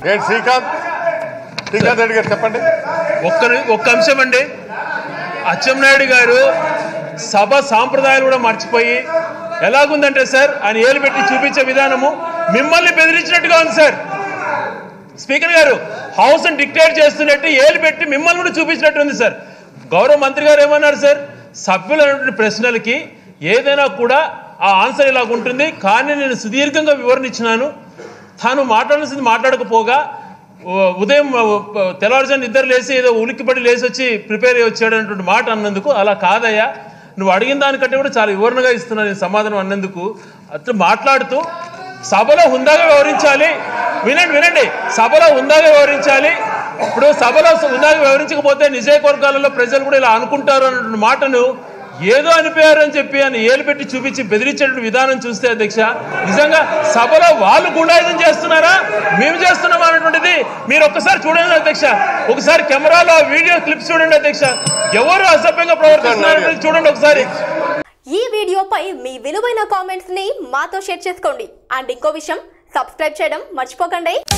ఏంటి శ్రీకాంత్ శ్రీకాంత్ రెడ్డి గారు చెప్పండి ఒక్క ని- ఒక్క అంశం అండి అచ్చెన్నాయుడు గారు సభ సాంప్రదాయాలు కూడా మర్చిపోయి ఎలాగుందంటే సార్ ఆయన ఏలు పెట్టి చూపించే విధానము మిమ్మల్ని బెదిరించినట్టుగా ఉంది సార్ స్పీకర్ గారు హౌస్ డిక్టేట్ చేస్తున్నట్టు ఏలు పెట్టి మిమ్మల్ని కూడా చూపించినట్టు ఉంది సార్ గౌరవ మంత్రి గారు ఏమన్నారు సార్ సభ్యులు అనేటువంటి ప్రశ్నలకి ఏదైనా కూడా ఆ ఆన్సర్ ఇలాగ ఉంటుంది కానీ నేను సుదీర్ఘంగా వివరణ ఇచ్చినాను తాను మాట్లాడాల్సింది మాట్లాడకపోగా ఉ- ఉదయం ఉ- తెల్లవారుజాము నిద్ర లేసి ఏదో ఉలిక్కిపడి లేచి వచ్చి ప్రిపేర్ అయ్యి వచ్చాడు అన్నటువంటి మాట అన్నందుకు అలా కాదయ్యా నువ్వు అడిగిన దానికంటే కూడా చాలా వివరణగా ఇస్తున్నాను నేను సమాధానం అన్నందుకు అట్లా మాట్లాడుతూ సభలో హుందాగా వ్యవహరించాలి వినండి వినండి సభలో హుందాగా వ్యవహరించాలి ఇప్పుడు సభలో హుందాగా వ్యవహరించకపోతే నిజయవర్గాలలో ప్రజలు కూడా ఇలా అనుకుంటారు అన్నటువంటి మాటను ఏదో అనిపోయారు అని చెప్పి అని ఏలు పెట్టి చూపించి బెదిరించేటువంటి విధానం చూస్తే అధ్యక్ష నిజంగా సభలో వాళ్ళు గుండాయుధం చేస్తున్నారా మేము చేస్తున్నామా అన్నటువంటిది మీరు ఒక్కసారి చూడండి అధ్యక్ష ఒకసారి కెమెరాలో ఆ వీడియో క్లిప్స్ చూడండి అధ్యక్ష ఎవరు అసభ్యంగా ప్రవర్తిస్తున్నారు చూడండి ఒకసారి ఈ వీడియోపై మీ విలువైన కామెంట్స్ ని మాతో షేర్ చేసుకోండి అండ్ ఇంకో విషయం సబ్స్క్రైబ్ చేయడం మర్చిపోకండి